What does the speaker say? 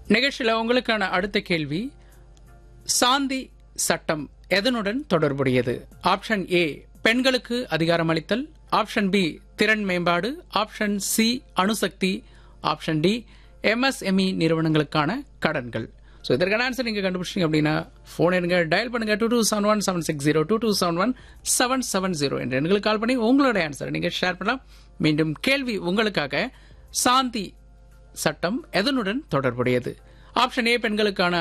நிகழ்ச்சியில் உங்களுக்கான அடுத்த கேள்வி சாந்தி சட்டம் எதனுடன் தொடர்புடையது ஆப்ஷன் ஏ பெண்களுக்கு அதிகாரமளித்தல் ஆப்ஷன் பி திறன் மேம்பாடு ஆப்ஷன் சி அணுசக்தி ஆப்ஷன் டி எம்எஸ்எம்இ நிறுவனங்களுக்கான கடன்கள் ஸோ இதற்கான ஆன்சர் நீங்கள் கண்டுபிடிச்சிங்க அப்படின்னா ஃபோன் எடுங்க டயல் பண்ணுங்க two two seven one seven six zero two two seven one seven seven zero என்ற எண்களுக்கு கால் பண்ணி உங்களோட ஆன்சரை நீங்கள் ஷேர் பண்ணலாம் மீண்டும் கேள்வி உங்களுக்காக சாந்தி சட்டம் எதனுடன் தொடர்புடையது ஆப்ஷன் ஏ பெண்களுக்கான